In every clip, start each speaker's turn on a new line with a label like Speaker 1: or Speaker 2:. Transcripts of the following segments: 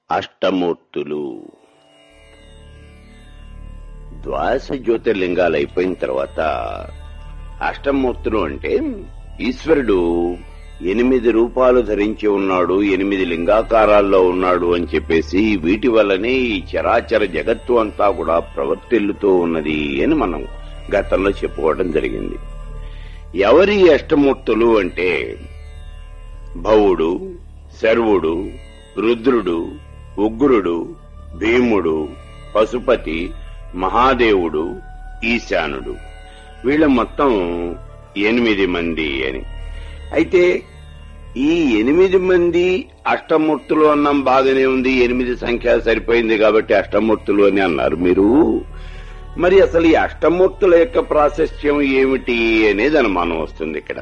Speaker 1: అష్టమూర్తులు ద్వాదశ జ్యోతిర్లింగాలు అయిపోయిన తర్వాత అష్టమూర్తులు అంటే ఈశ్వరుడు ఎనిమిది రూపాలు ధరించి ఉన్నాడు ఎనిమిది లింగాకారాల్లో ఉన్నాడు అని చెప్పేసి వీటి వల్లనే ఈ చరాచర జగత్తు అంతా కూడా ప్రవర్తిల్లుతూ ఉన్నది అని మనం గతంలో చెప్పుకోవడం జరిగింది ఎవరి అష్టమూర్తులు అంటే భవుడు శర్వుడు రుద్రుడు ఉగ్రుడు భీముడు పశుపతి మహాదేవుడు ఈశానుడు వీళ్ళ మొత్తం ఎనిమిది మంది అని అయితే ఈ ఎనిమిది మంది అష్టమూర్తులు అన్నాం బాగానే ఉంది ఎనిమిది సంఖ్య సరిపోయింది కాబట్టి అష్టమూర్తులు అని అన్నారు మీరు మరి అసలు ఈ అష్టమూర్తుల యొక్క ప్రాశస్త్యం ఏమిటి అనేది అనుమానం వస్తుంది ఇక్కడ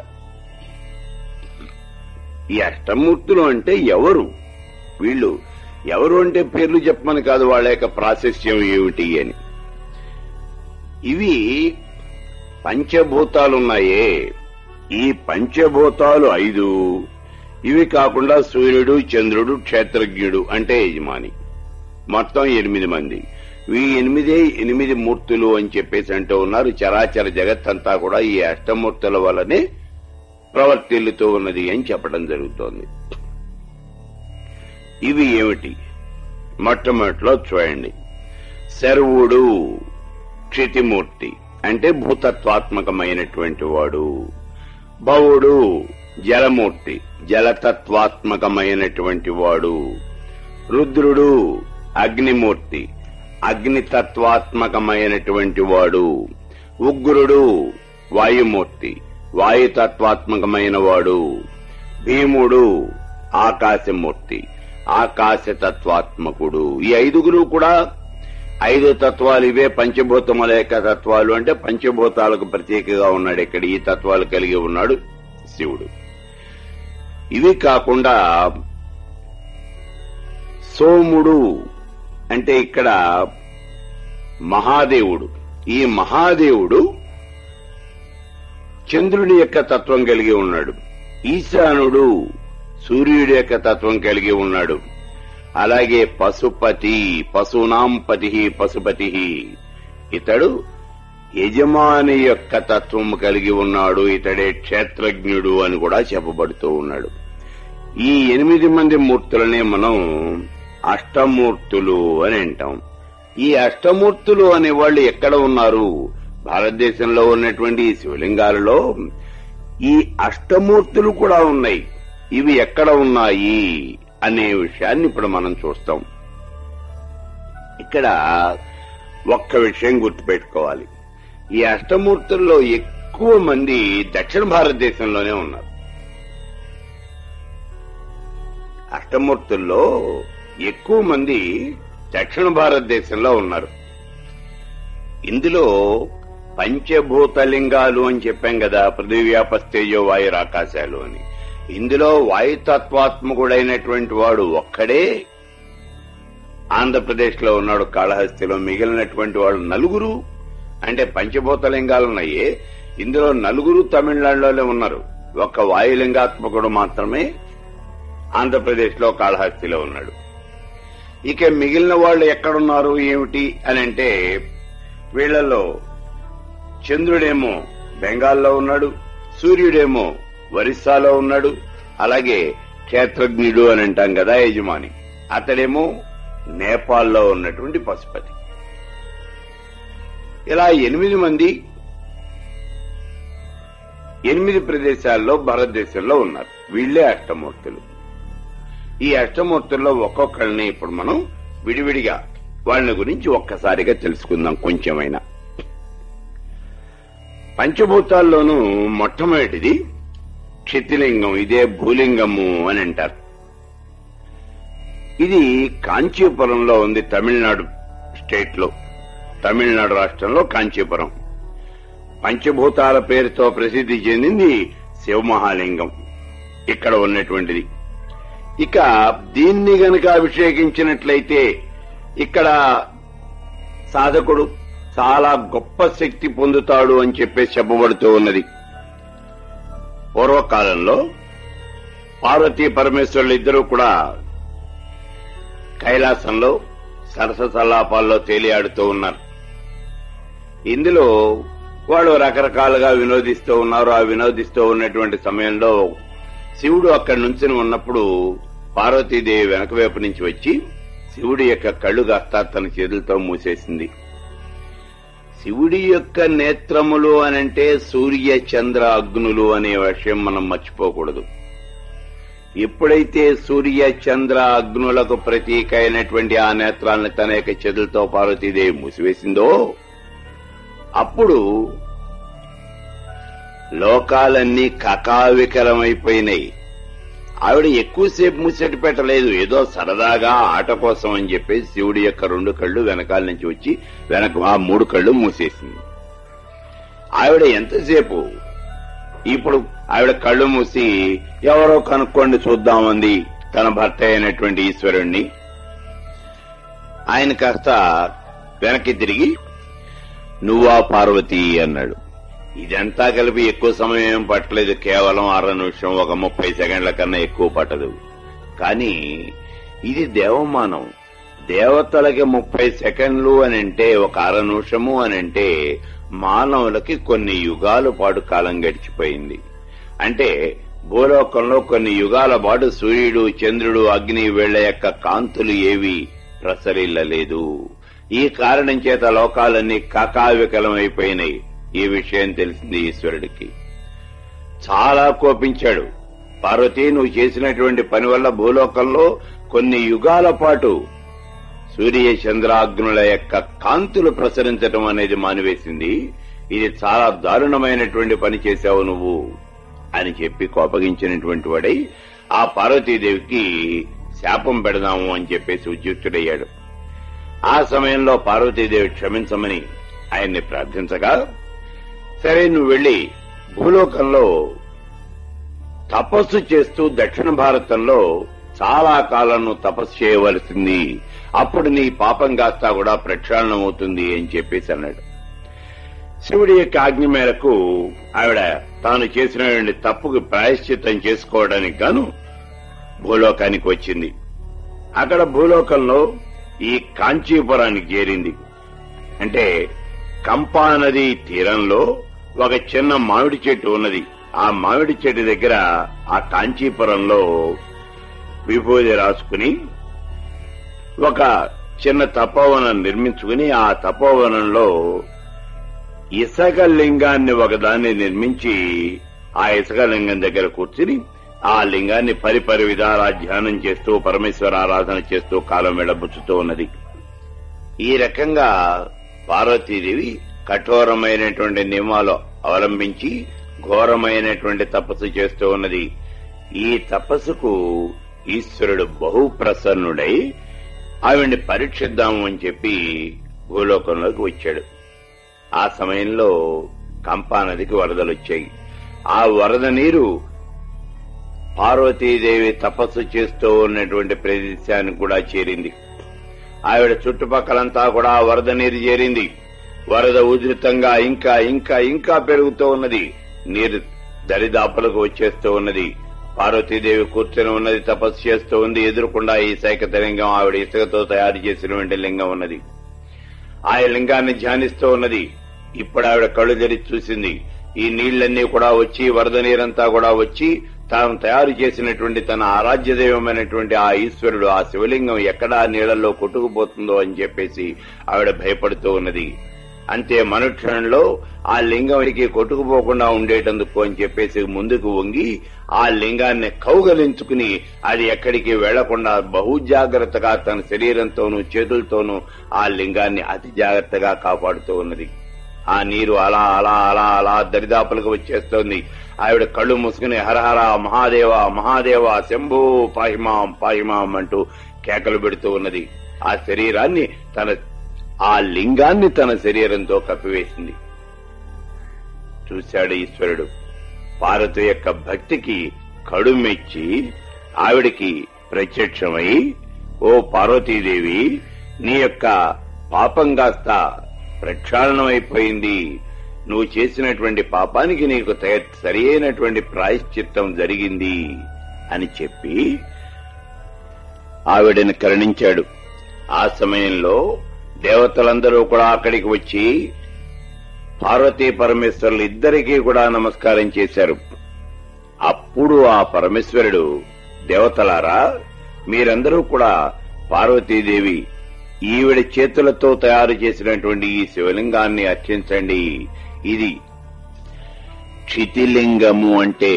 Speaker 1: ఈ అష్టమూర్తులు అంటే ఎవరు వీళ్ళు ఎవరు అంటే పేర్లు చెప్పమని కాదు వాళ్ళ యొక్క ప్రాశస్త్యం ఏమిటి అని ఇవి పంచభూతాలున్నాయే ఈ పంచభూతాలు ఐదు ఇవి కాకుండా సూర్యుడు చంద్రుడు క్షేత్రజ్ఞుడు అంటే యజమాని మొత్తం ఎనిమిది మంది ఈ ఎనిమిదే ఎనిమిది మూర్తులు అని చెప్పేసి అంటూ ఉన్నారు చరాచర జగత్తంతా కూడా ఈ అష్టమూర్తుల వల్లనే ప్రవర్తిల్లుతూ ఉన్నది అని చెప్పడం జరుగుతోంది ఇవి ఏమిటి మొట్టమొదటిలో చూడండి శర్వుడు క్షితిమూర్తి అంటే భూతత్వాత్మకమైనటువంటి వాడు భవుడు జలమూర్తి జలతత్వాత్మకమైనటువంటి వాడు రుద్రుడు అగ్నిమూర్తి అగ్నితత్వాత్మకమైనటువంటి వాడు ఉగ్రుడు వాయుమూర్తి వాయుతత్వాత్మకమైన వాడు భీముడు ఆకాశమూర్తి ఆకాశతత్వాత్మకుడు ఈ ఐదుగురు కూడా ఐదు తత్వాలు ఇవే పంచభూతముల యొక్క తత్వాలు అంటే పంచభూతాలకు ప్రత్యేకగా ఉన్నాడు ఇక్కడ ఈ తత్వాలు కలిగి ఉన్నాడు శివుడు ఇవి కాకుండా సోముడు అంటే ఇక్కడ మహాదేవుడు ఈ మహాదేవుడు చంద్రుని యొక్క తత్వం కలిగి ఉన్నాడు ఈశానుడు సూర్యుడి యొక్క తత్వం కలిగి ఉన్నాడు అలాగే పశుపతి పశునాం పతి పశుపతి ఇతడు యజమాని యొక్క తత్వం కలిగి ఉన్నాడు ఇతడే క్షేత్రజ్ఞుడు అని కూడా చెప్పబడుతూ ఉన్నాడు ఈ ఎనిమిది మంది మూర్తులనే మనం అష్టమూర్తులు అని అంటాం ఈ అష్టమూర్తులు అనే వాళ్ళు ఎక్కడ ఉన్నారు భారతదేశంలో ఉన్నటువంటి ఈ శివలింగాలలో ఈ అష్టమూర్తులు కూడా ఉన్నాయి ఇవి ఎక్కడ ఉన్నాయి అనే విషయాన్ని ఇప్పుడు మనం చూస్తాం ఇక్కడ ఒక్క విషయం గుర్తుపెట్టుకోవాలి ఈ అష్టమూర్తుల్లో ఎక్కువ మంది దక్షిణ భారతదేశంలోనే ఉన్నారు అష్టమూర్తుల్లో ఎక్కువ మంది దక్షిణ భారతదేశంలో ఉన్నారు ఇందులో పంచభూతలింగాలు అని చెప్పాం కదా పృథివ్యాపస్తేజో వాయుర ఆకాశాలు అని ఇందులో వాయుతత్వాత్మకుడైనటువంటి వాడు ఒక్కడే ఆంధ్రప్రదేశ్ లో ఉన్నాడు కాళహస్తిలో మిగిలినటువంటి వాడు నలుగురు అంటే పంచభూతలింగాలు ఉన్నాయి ఇందులో నలుగురు తమిళనాడులోనే ఉన్నారు ఒక్క వాయులింగాత్మకుడు మాత్రమే ఆంధ్రప్రదేశ్ లో కాళహస్తిలో ఉన్నాడు ఇక మిగిలిన వాళ్ళు ఎక్కడున్నారు ఏమిటి అని అంటే వీళ్లలో చంద్రుడేమో బెంగాల్లో ఉన్నాడు సూర్యుడేమో ఒరిస్సాలో ఉన్నాడు అలాగే క్షేత్రజ్ఞుడు అని అంటాం కదా యజమాని అతడేమో నేపాల్లో ఉన్నటువంటి పశుపతి ఇలా ఎనిమిది మంది ఎనిమిది ప్రదేశాల్లో భారతదేశంలో ఉన్నారు వీళ్లే అష్టమూర్తులు ఈ అష్టమూర్తుల్లో ఒక్కొక్కరిని ఇప్పుడు మనం విడివిడిగా వాళ్ళ గురించి ఒక్కసారిగా తెలుసుకుందాం కొంచెమైనా పంచభూతాల్లోనూ మొట్టమొదటిది క్షితిలింగం ఇదే భూలింగము అని అంటారు ఇది కాంచీపురంలో ఉంది తమిళనాడు స్టేట్ లో తమిళనాడు రాష్ట్రంలో కాంచీపురం పంచభూతాల పేరుతో ప్రసిద్ధి చెందింది శివమహాలింగం ఇక్కడ ఉన్నటువంటిది ఇక దీన్ని గనక అభిషేకించినట్లయితే ఇక్కడ సాధకుడు చాలా గొప్ప శక్తి పొందుతాడు అని చెప్పేసి చెప్పబడుతూ ఉన్నది పూర్వకాలంలో పార్వతీ పరమేశ్వరులు ఇద్దరూ కూడా కైలాసంలో సరస సల్లాపాల్లో తేలియాడుతూ ఉన్నారు ఇందులో వాళ్ళు రకరకాలుగా వినోదిస్తూ ఉన్నారు ఆ వినోదిస్తూ ఉన్నటువంటి సమయంలో శివుడు అక్కడి నుంచి ఉన్నప్పుడు పార్వతీదేవి వెనక వైపు నుంచి వచ్చి శివుడి యొక్క కళ్ళు కాస్త తన చేతులతో మూసేసింది శివుడి యొక్క నేత్రములు అనంటే సూర్య చంద్ర అగ్నులు అనే విషయం మనం మర్చిపోకూడదు ఎప్పుడైతే సూర్య చంద్ర అగ్నులకు ప్రతీక అయినటువంటి ఆ నేత్రాలను తన యొక్క చేతులతో పార్వతీదేవి మూసివేసిందో అప్పుడు లోకాలన్నీ కకావికలమైపోయినాయి ఆవిడ ఎక్కువసేపు ముచ్చటి పెట్టలేదు ఏదో సరదాగా ఆట కోసం అని చెప్పేసి శివుడి యొక్క రెండు కళ్ళు వెనకాల నుంచి వచ్చి వెనక ఆ మూడు కళ్ళు మూసేసింది ఆవిడ ఎంతసేపు ఇప్పుడు ఆవిడ కళ్ళు మూసి ఎవరో కనుక్కోండి చూద్దామంది తన భర్త అయినటువంటి ఈశ్వరుణ్ణి ఆయన కాస్త వెనక్కి తిరిగి నువ్వా పార్వతి అన్నాడు ఇదంతా కలిపి ఎక్కువ సమయం ఏం పట్టలేదు కేవలం అర నిమిషం ఒక ముప్పై సెకండ్ల కన్నా ఎక్కువ పట్టదు కానీ ఇది దేవమానం దేవతలకి ముప్పై సెకండ్లు అని అంటే ఒక అర నిమిషము అని అంటే మానవులకి కొన్ని యుగాల పాటు కాలం గడిచిపోయింది అంటే భూలోకంలో కొన్ని యుగాల పాటు సూర్యుడు చంద్రుడు అగ్ని వీళ్ల యొక్క కాంతులు ఏవి ప్రసరిల్లలేదు ఈ కారణం చేత లోకాలన్నీ కకావికలమైపోయినాయి ఈ విషయం తెలిసింది ఈశ్వరుడికి చాలా కోపించాడు పార్వతి నువ్వు చేసినటువంటి పని వల్ల భూలోకంలో కొన్ని యుగాల పాటు సూర్య చంద్రాగ్నుల యొక్క కాంతులు ప్రసరించడం అనేది మానివేసింది ఇది చాలా దారుణమైనటువంటి పని చేశావు నువ్వు అని చెప్పి కోపగించినటువంటి వాడై ఆ పార్వతీదేవికి శాపం పెడదాము అని చెప్పేసి ఉద్యుక్తుడయ్యాడు ఆ సమయంలో పార్వతీదేవి క్షమించమని ఆయన్ని ప్రార్థించగా సరే నువ్వు వెళ్లి భూలోకంలో తపస్సు చేస్తూ దక్షిణ భారతంలో చాలా కాలం నువ్వు తపస్సు చేయవలసింది అప్పుడు నీ పాపం కాస్తా కూడా ప్రక్షాళనం అవుతుంది అని చెప్పేసి అన్నాడు శివుడి యొక్క ఆజ్ఞ మేరకు ఆవిడ తాను చేసినటువంటి తప్పుకు ప్రాయశ్చిత్తం చేసుకోవడానికి గాను భూలోకానికి వచ్చింది అక్కడ భూలోకంలో ఈ కాంచీపురానికి చేరింది అంటే కంపా నది తీరంలో ఒక చిన్న మామిడి చెట్టు ఉన్నది ఆ మామిడి చెట్టు దగ్గర ఆ కాంచీపురంలో విభూది రాసుకుని ఒక చిన్న తపోవనం నిర్మించుకుని ఆ తపోవనంలో ఇసక లింగాన్ని ఒకదాన్ని నిర్మించి ఆ ఇసక లింగం దగ్గర కూర్చుని ఆ లింగాన్ని పరిపరి విధాలా ధ్యానం చేస్తూ పరమేశ్వర ఆరాధన చేస్తూ కాలం వెడబుచ్చుతూ ఉన్నది ఈ రకంగా పార్వతీదేవి కఠోరమైనటువంటి నియమాలు అవలంబించి ఘోరమైనటువంటి తపస్సు చేస్తూ ఉన్నది ఈ తపస్సుకు ఈశ్వరుడు బహు ప్రసన్నుడై ఆవిడ్ని పరీక్షిద్దాము అని చెప్పి భూలోకంలోకి వచ్చాడు ఆ సమయంలో కంపా నదికి వరదలు వచ్చాయి ఆ వరద నీరు పార్వతీదేవి తపస్సు చేస్తూ ఉన్నటువంటి ప్రదేశానికి కూడా చేరింది ఆవిడ చుట్టుపక్కలంతా కూడా ఆ వరద నీరు చేరింది వరద ఉధృతంగా ఇంకా ఇంకా ఇంకా పెరుగుతూ ఉన్నది నీరు దరిదాపులకు వచ్చేస్తూ ఉన్నది పార్వతీదేవి కూర్చొని ఉన్నది తపస్సు చేస్తూ ఉంది ఎదురుకుండా ఈ సైకత లింగం ఆవిడ ఇసుకతో తయారు చేసినటువంటి లింగం ఉన్నది ఆ లింగాన్ని ధ్యానిస్తూ ఉన్నది ఇప్పుడు ఆవిడ కళ్ళు తెరిచి చూసింది ఈ నీళ్లన్నీ కూడా వచ్చి వరద నీరంతా కూడా వచ్చి తాను తయారు చేసినటువంటి తన ఆరాధ్య దైవమైనటువంటి ఆ ఈశ్వరుడు ఆ శివలింగం ఎక్కడా నీళ్లలో కొట్టుకుపోతుందో అని చెప్పేసి ఆవిడ భయపడుతూ ఉన్నది అంతే మనుక్షణంలో ఆ లింగానికి కొట్టుకుపోకుండా ఉండేటందుకు అని చెప్పేసి ముందుకు వంగి ఆ లింగాన్ని కౌగలించుకుని అది ఎక్కడికి వెళ్లకుండా బహు జాగ్రత్తగా తన శరీరంతోనూ చేతులతోనూ ఆ లింగాన్ని అతి జాగ్రత్తగా కాపాడుతూ ఉన్నది ఆ నీరు అలా అలా అలా అలా దరిదాపులకు వచ్చేస్తోంది ఆవిడ కళ్ళు మూసుకుని హరహర మహాదేవ మహాదేవ శంభో పాహిమాం పాహిమాం అంటూ కేకలు పెడుతూ ఉన్నది ఆ శరీరాన్ని తన ఆ లింగాన్ని తన శరీరంతో కప్పివేసింది చూశాడు ఈశ్వరుడు పార్వతి యొక్క భక్తికి కడుమెచ్చి ఆవిడికి ప్రత్యక్షమై ఓ పార్వతీదేవి నీ యొక్క పాపం కాస్త ప్రక్షాళనమైపోయింది నువ్వు చేసినటువంటి పాపానికి నీకు సరి అయినటువంటి ప్రాయశ్చిత్తం జరిగింది అని చెప్పి ఆవిడని కరుణించాడు ఆ సమయంలో దేవతలందరూ కూడా అక్కడికి వచ్చి పార్వతీ పరమేశ్వరులు ఇద్దరికీ కూడా నమస్కారం చేశారు అప్పుడు ఆ పరమేశ్వరుడు దేవతలారా మీరందరూ కూడా పార్వతీదేవి ఈవిడ చేతులతో తయారు చేసినటువంటి ఈ శివలింగాన్ని అర్చించండి ఇది క్షితిలింగము అంటే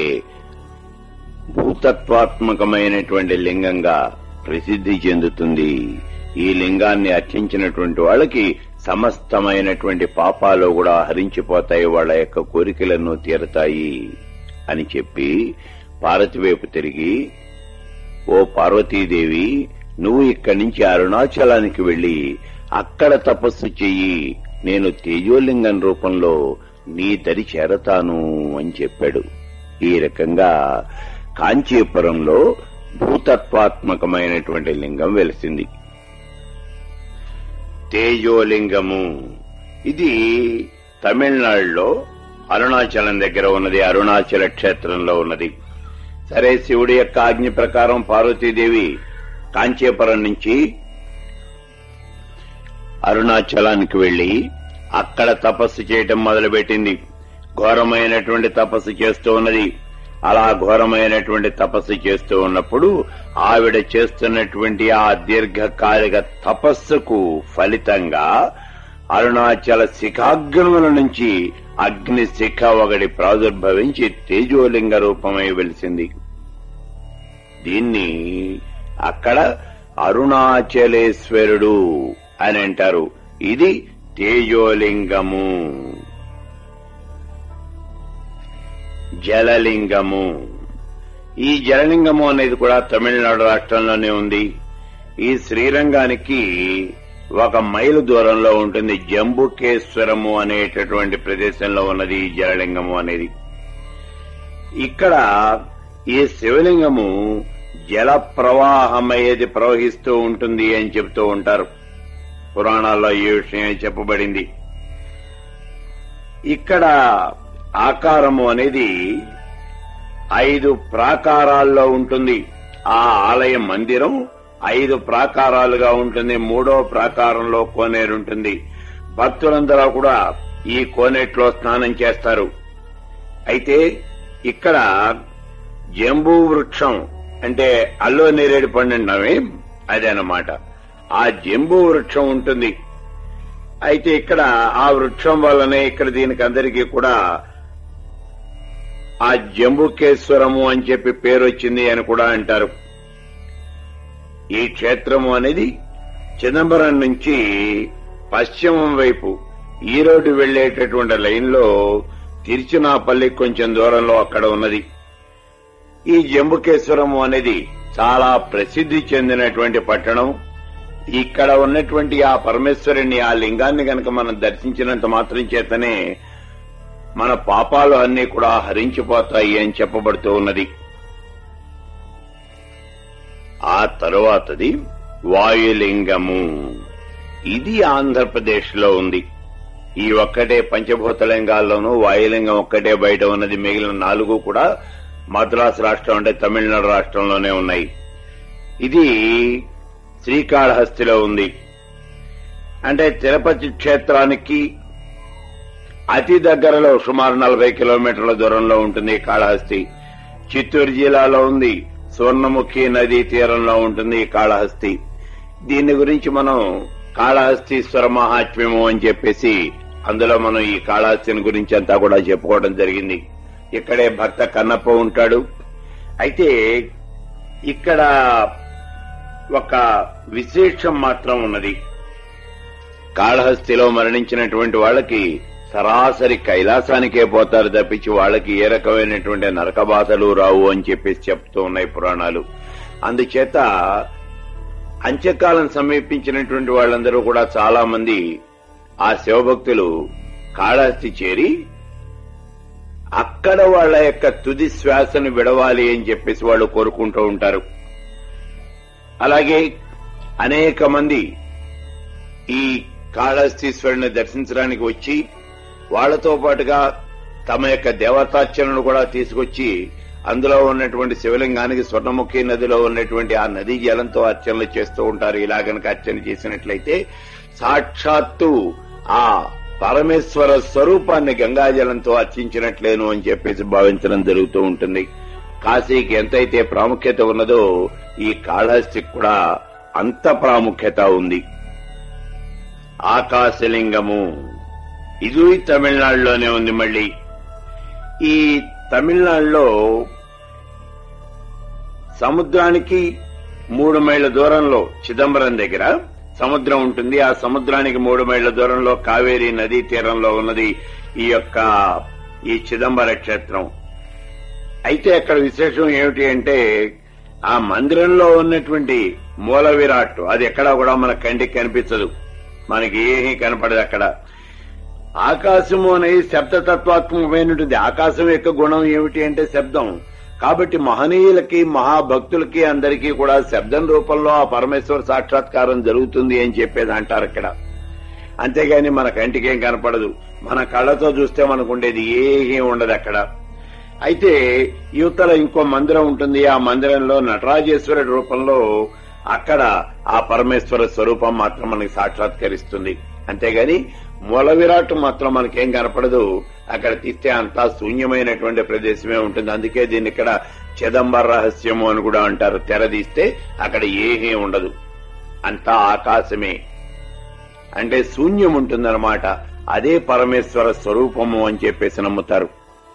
Speaker 1: భూతత్వాత్మకమైనటువంటి లింగంగా ప్రసిద్ధి చెందుతుంది ఈ లింగాన్ని అర్చించినటువంటి వాళ్ళకి సమస్తమైనటువంటి పాపాలు కూడా హరించిపోతాయి వాళ్ళ యొక్క కోరికలను తీరతాయి అని చెప్పి పార్వతి వైపు తిరిగి ఓ పార్వతీదేవి నువ్వు ఇక్కడి నుంచి అరుణాచలానికి వెళ్లి అక్కడ తపస్సు చెయ్యి నేను తేజోలింగం రూపంలో నీ దరి చేరతాను అని చెప్పాడు ఈ రకంగా కాంచీపురంలో భూతత్వాత్మకమైనటువంటి లింగం వెలిసింది తేజోలింగము ఇది తమిళనాడులో అరుణాచలం దగ్గర ఉన్నది అరుణాచల క్షేత్రంలో ఉన్నది సరే శివుడి యొక్క ఆజ్ఞ ప్రకారం పార్వతీదేవి కాంచీపురం నుంచి అరుణాచలానికి వెళ్లి అక్కడ తపస్సు చేయటం మొదలుపెట్టింది ఘోరమైనటువంటి తపస్సు చేస్తూ ఉన్నది అలా ఘోరమైనటువంటి తపస్సు చేస్తూ ఉన్నప్పుడు ఆవిడ చేస్తున్నటువంటి ఆ దీర్ఘకాలిక తపస్సుకు ఫలితంగా అరుణాచల శిఖాగ్రముల నుంచి అగ్ని శిఖ ఒకటి ప్రాదుర్భవించి తేజోలింగ రూపమై వెలిసింది దీన్ని అక్కడ అరుణాచలేశ్వరుడు అని అంటారు ఇది తేజోలింగము జలలింగము ఈ జలలింగము అనేది కూడా తమిళనాడు రాష్ట్రంలోనే ఉంది ఈ శ్రీరంగానికి ఒక మైలు దూరంలో ఉంటుంది జంబుకేశ్వరము అనేటటువంటి ప్రదేశంలో ఉన్నది ఈ జలలింగము అనేది ఇక్కడ ఈ శివలింగము జల ప్రవాహమయ్యేది ప్రవహిస్తూ ఉంటుంది అని చెప్తూ ఉంటారు పురాణాల్లో ఈ విషయం చెప్పబడింది ఇక్కడ ఆకారము అనేది ఐదు ప్రాకారాల్లో ఉంటుంది ఆ ఆలయ మందిరం ఐదు ప్రాకారాలుగా ఉంటుంది మూడో ప్రాకారంలో కోనేరుంటుంది భక్తులందరూ కూడా ఈ కోనేట్లో స్నానం చేస్తారు అయితే ఇక్కడ జంబూ వృక్షం అంటే అల్లో నేరేడు పండు అంటామే అదనమాట ఆ జంబూ వృక్షం ఉంటుంది అయితే ఇక్కడ ఆ వృక్షం వల్లనే ఇక్కడ దీనికి అందరికీ కూడా ఆ జంబుకేశ్వరము అని చెప్పి పేరు వచ్చింది అని కూడా అంటారు ఈ క్షేత్రము అనేది చిదంబరం నుంచి పశ్చిమం వైపు ఈ రోడ్డు వెళ్లేటటువంటి లైన్లో తిరుచినాపల్లి కొంచెం దూరంలో అక్కడ ఉన్నది ఈ జంబుకేశ్వరము అనేది చాలా ప్రసిద్ధి చెందినటువంటి పట్టణం ఇక్కడ ఉన్నటువంటి ఆ పరమేశ్వరుని ఆ లింగాన్ని గనక మనం దర్శించినంత మాత్రం చేతనే మన పాపాలు అన్నీ కూడా హరించిపోతాయి అని చెప్పబడుతూ ఉన్నది ఆ తరువాతది వాయులింగము ఇది ఆంధ్రప్రదేశ్ లో ఉంది ఈ ఒక్కటే పంచభూతలింగాల్లోనూ వాయులింగం ఒక్కటే బయట ఉన్నది మిగిలిన నాలుగు కూడా మద్రాసు రాష్ట్రం అంటే తమిళనాడు రాష్ట్రంలోనే ఉన్నాయి ఇది శ్రీకాళహస్తిలో ఉంది అంటే తిరుపతి క్షేత్రానికి అతి దగ్గరలో సుమారు నలభై కిలోమీటర్ల దూరంలో ఉంటుంది కాళహస్తి చిత్తూరు జిల్లాలో ఉంది స్వర్ణముఖి నదీ తీరంలో ఉంటుంది కాళహస్తి దీని గురించి మనం కాళహస్తీశ్వర మహాత్మ్యము అని చెప్పేసి అందులో మనం ఈ కాళహస్తిని గురించి అంతా కూడా చెప్పుకోవడం జరిగింది ఇక్కడే భక్త కన్నప్ప ఉంటాడు అయితే ఇక్కడ ఒక విశేషం మాత్రం ఉన్నది కాళహస్తిలో మరణించినటువంటి వాళ్ళకి సరాసరి కైలాసానికే పోతారు తప్పించి వాళ్ళకి ఏ రకమైనటువంటి నరక బాధలు రావు అని చెప్పేసి చెప్తూ ఉన్నాయి పురాణాలు అందుచేత అంత్యకాలం సమీపించినటువంటి వాళ్ళందరూ కూడా చాలా మంది ఆ శివభక్తులు కాళహస్తి చేరి అక్కడ వాళ్ళ యొక్క తుది శ్వాసను విడవాలి అని చెప్పేసి వాళ్ళు కోరుకుంటూ ఉంటారు అలాగే అనేక మంది ఈ కాళహస్తీశ్వరుని దర్శించడానికి వచ్చి వాళ్లతో పాటుగా తమ యొక్క దేవతార్చనను కూడా తీసుకొచ్చి అందులో ఉన్నటువంటి శివలింగానికి స్వర్ణముఖి నదిలో ఉన్నటువంటి ఆ నదీ జలంతో అర్చనలు చేస్తూ ఉంటారు ఇలా గనక అర్చన చేసినట్లయితే సాక్షాత్తు ఆ పరమేశ్వర స్వరూపాన్ని గంగాజలంతో అర్చించినట్లేను అని చెప్పేసి భావించడం జరుగుతూ ఉంటుంది కాశీకి ఎంతైతే ప్రాముఖ్యత ఉన్నదో ఈ కాళహస్తికి కూడా అంత ప్రాముఖ్యత ఉంది ఆకాశలింగము ఇది తమిళనాడులోనే ఉంది మళ్ళీ ఈ తమిళనాడులో సముద్రానికి మూడు మైళ్ళ దూరంలో చిదంబరం దగ్గర సముద్రం ఉంటుంది ఆ సముద్రానికి మూడు మైళ్ళ దూరంలో కావేరీ నదీ తీరంలో ఉన్నది ఈ యొక్క ఈ చిదంబర క్షేత్రం అయితే అక్కడ విశేషం ఏమిటి అంటే ఆ మందిరంలో ఉన్నటువంటి మూల విరాట్ అది ఎక్కడా కూడా మన కంటికి కనిపించదు మనకి ఏమీ కనపడదు అక్కడ ఆకాశము అనేది శబ్దతత్వాత్మకమైనటువంటి ఆకాశం యొక్క గుణం ఏమిటి అంటే శబ్దం కాబట్టి మహనీయులకి మహాభక్తులకి అందరికీ కూడా శబ్దం రూపంలో ఆ పరమేశ్వర సాక్షాత్కారం జరుగుతుంది అని చెప్పేది అంటారు ఇక్కడ అంతేగాని మన కంటికేం కనపడదు మన కళ్ళతో చూస్తే మనకు ఉండేది ఏమీ ఉండదు అక్కడ అయితే యువతల ఇంకో మందిరం ఉంటుంది ఆ మందిరంలో నటరాజేశ్వరుడి రూపంలో అక్కడ ఆ పరమేశ్వర స్వరూపం మాత్రం మనకి సాక్షాత్కరిస్తుంది అంతేగాని మూల విరాట్ మాత్రం మనకేం కనపడదు అక్కడ తీస్తే అంతా శూన్యమైనటువంటి ప్రదేశమే ఉంటుంది అందుకే దీన్ని ఇక్కడ చిదంబర రహస్యము అని కూడా అంటారు తెర తీస్తే అక్కడ ఏమీ ఉండదు అంతా ఆకాశమే అంటే శూన్యం ఉంటుందన్నమాట అదే పరమేశ్వర స్వరూపము అని చెప్పేసి నమ్ముతారు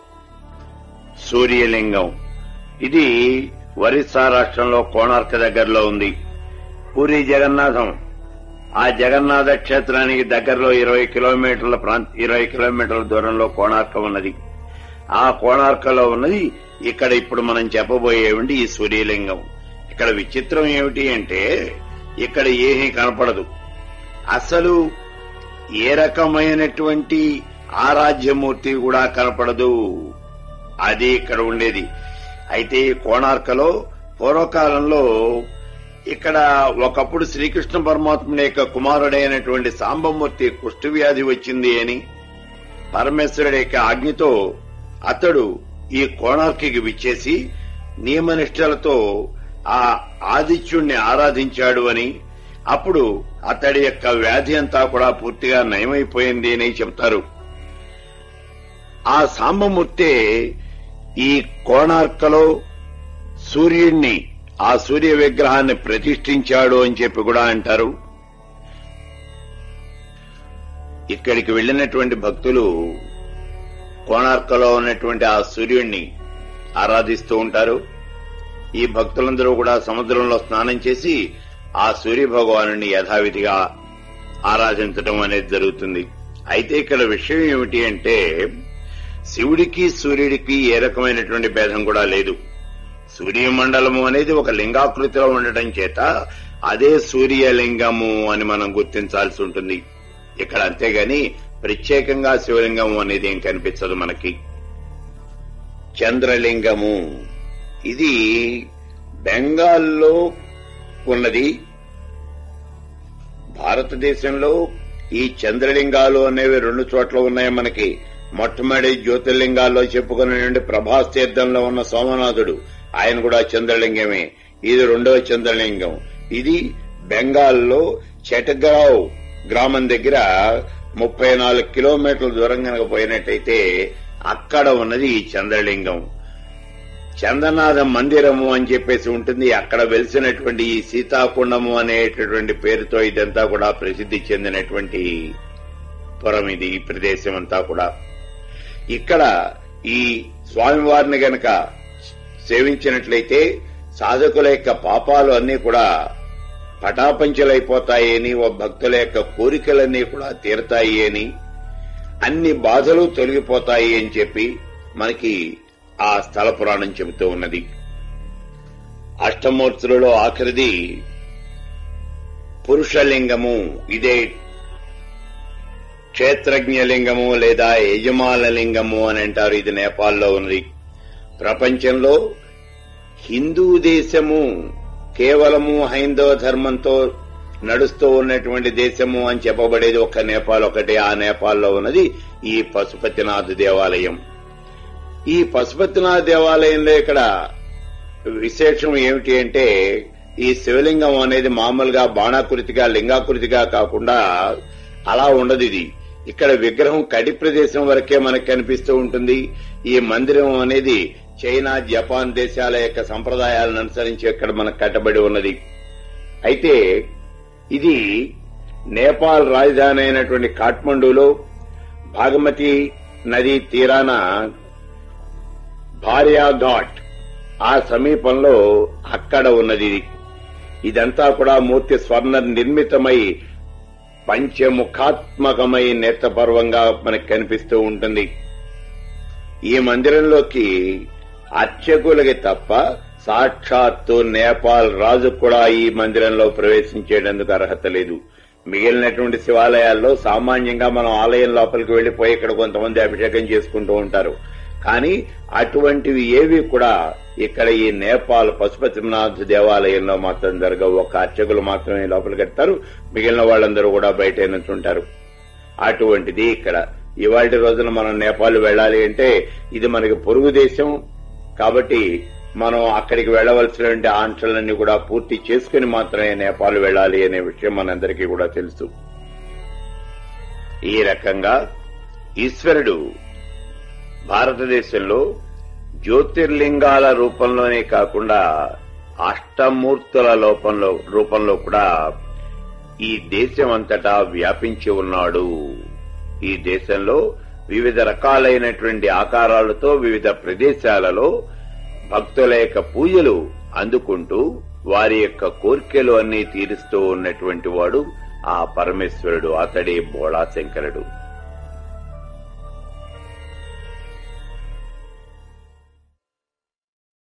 Speaker 1: సూర్యలింగం ఇది ఒరిస్సా రాష్ట్రంలో కోణార్క దగ్గరలో ఉంది పూరి జగన్నాథం ఆ జగన్నాథ క్షేత్రానికి దగ్గరలో ఇరవై కిలోమీటర్ల ప్రాంత ఇరవై కిలోమీటర్ల దూరంలో కోణార్క ఉన్నది ఆ కోణార్కలో ఉన్నది ఇక్కడ ఇప్పుడు మనం చెప్పబోయేవంటి ఈ సూర్యలింగం ఇక్కడ విచిత్రం ఏమిటి అంటే ఇక్కడ ఏమీ కనపడదు అసలు ఏ రకమైనటువంటి ఆరాధ్యమూర్తి కూడా కనపడదు అది ఇక్కడ ఉండేది అయితే ఈ కోణార్కలో పూర్వకాలంలో ఇక్కడ ఒకప్పుడు శ్రీకృష్ణ పరమాత్ముని యొక్క కుమారుడైనటువంటి సాంబమూర్తి కుష్ఠవ్యాధి వచ్చింది అని పరమేశ్వరుడి యొక్క ఆజ్ఞతో అతడు ఈ కోణార్కికి విచ్చేసి నియమనిష్టలతో ఆ ఆదిత్యుణ్ణి ఆరాధించాడు అని అప్పుడు అతడి యొక్క వ్యాధి అంతా కూడా పూర్తిగా నయమైపోయింది అని చెప్తారు ఆ సాంబమూర్తే ఈ కోణార్కలో సూర్యుణ్ణి ఆ సూర్య విగ్రహాన్ని ప్రతిష్ఠించాడు అని చెప్పి కూడా అంటారు ఇక్కడికి వెళ్లినటువంటి భక్తులు కోణార్కలో ఉన్నటువంటి ఆ సూర్యుణ్ణి ఆరాధిస్తూ ఉంటారు ఈ భక్తులందరూ కూడా సముద్రంలో స్నానం చేసి ఆ సూర్య భగవాను యథావిధిగా ఆరాధించడం అనేది జరుగుతుంది అయితే ఇక్కడ విషయం ఏమిటి అంటే శివుడికి సూర్యుడికి ఏ రకమైనటువంటి భేదం కూడా లేదు సూర్యమండలము అనేది ఒక లింగాకృతిలో ఉండటం చేత అదే సూర్యలింగము అని మనం గుర్తించాల్సి ఉంటుంది ఇక్కడ అంతేగాని ప్రత్యేకంగా శివలింగము అనేది ఏం కనిపించదు మనకి చంద్రలింగము ఇది బెంగాల్లో ఉన్నది భారతదేశంలో ఈ చంద్రలింగాలు అనేవి రెండు చోట్ల ఉన్నాయి మనకి మొట్టమొదటి జ్యోతిర్లింగాల్లో చెప్పుకునే ప్రభాస్ తీర్థంలో ఉన్న సోమనాథుడు ఆయన కూడా చంద్రలింగమే ఇది రెండవ చంద్రలింగం ఇది బెంగాల్లో చెటగావ్ గ్రామం దగ్గర ముప్పై నాలుగు కిలోమీటర్ల దూరం కనుక పోయినట్టయితే అక్కడ ఉన్నది ఈ చంద్రలింగం చంద్రనాథ మందిరము అని చెప్పేసి ఉంటుంది అక్కడ వెలిసినటువంటి ఈ సీతాకుండము అనేటటువంటి పేరుతో ఇదంతా కూడా ప్రసిద్ధి చెందినటువంటి పురం ఇది ఈ ప్రదేశం అంతా కూడా ఇక్కడ ఈ స్వామివారిని గనక సేవించినట్లయితే సాధకుల యొక్క పాపాలు అన్నీ కూడా పటాపంచలైపోతాయి అని ఓ భక్తుల యొక్క కోరికలన్నీ కూడా తీరతాయి అని అన్ని బాధలు తొలగిపోతాయి అని చెప్పి మనకి ఆ స్థల పురాణం చెబుతూ ఉన్నది అష్టమూర్తులలో ఆఖరిది పురుషలింగము ఇదే క్షేత్రజ్ఞలింగము లేదా యజమాన లింగము అని అంటారు ఇది నేపాల్లో ఉన్నది ప్రపంచంలో హిందూ దేశము కేవలము హైందవ ధర్మంతో నడుస్తూ ఉన్నటువంటి దేశము అని చెప్పబడేది ఒక్క నేపాల్ ఒకటే ఆ నేపాల్లో ఉన్నది ఈ పశుపతినాథ్ దేవాలయం ఈ పశుపతినాథ దేవాలయంలో ఇక్కడ విశేషం ఏమిటి అంటే ఈ శివలింగం అనేది మామూలుగా బాణాకృతిగా లింగాకృతిగా కాకుండా అలా ఉండదు ఇది ఇక్కడ విగ్రహం కడి ప్రదేశం వరకే మనకు కనిపిస్తూ ఉంటుంది ఈ మందిరం అనేది చైనా జపాన్ దేశాల యొక్క సంప్రదాయాలను అనుసరించి ఇక్కడ మనకు కట్టబడి ఉన్నది అయితే ఇది నేపాల్ రాజధాని అయినటువంటి కాఠ్మండూలో భాగమతి నది తీరాన భార్యా ఘాట్ ఆ సమీపంలో అక్కడ ఉన్నది ఇది ఇదంతా కూడా మూర్తి స్వర్ణ నిర్మితమై పంచముఖాత్మకమై నేత్రపర్వంగా మనకు కనిపిస్తూ ఉంటుంది ఈ మందిరంలోకి అర్చకులకి తప్ప సాక్షాత్తు నేపాల్ రాజు కూడా ఈ మందిరంలో ప్రవేశించేందుకు అర్హత లేదు మిగిలినటువంటి శివాలయాల్లో సామాన్యంగా మనం ఆలయం లోపలికి వెళ్లిపోయి ఇక్కడ కొంతమంది అభిషేకం చేసుకుంటూ ఉంటారు కానీ అటువంటివి ఏవి కూడా ఇక్కడ ఈ నేపాల్ పశుపతినాథ్ దేవాలయంలో మాత్రం జరగవు ఒక అర్చకులు మాత్రమే లోపలికి వెళ్తారు మిగిలిన వాళ్ళందరూ కూడా బయట నుంచుంటారు అటువంటిది ఇక్కడ ఇవాటి రోజున మనం నేపాల్ వెళ్ళాలి అంటే ఇది మనకి పొరుగు దేశం కాబట్టి మనం అక్కడికి వెళ్లవలసినటువంటి ఆంక్షలన్నీ కూడా పూర్తి చేసుకుని మాత్రమే నేపాల్ వెళ్ళాలి అనే విషయం మనందరికీ కూడా తెలుసు ఈ రకంగా ఈశ్వరుడు భారతదేశంలో జ్యోతిర్లింగాల రూపంలోనే కాకుండా అష్టమూర్తుల లోపంలో రూపంలో కూడా ఈ దేశం అంతటా వ్యాపించి ఉన్నాడు ఈ దేశంలో వివిధ రకాలైనటువంటి ఆకారాలతో వివిధ ప్రదేశాలలో భక్తుల యొక్క పూజలు అందుకుంటూ వారి యొక్క కోరికలు అన్ని తీరుస్తూ ఉన్నటువంటి వాడు ఆ పరమేశ్వరుడు అతడే బోళా శంకరుడు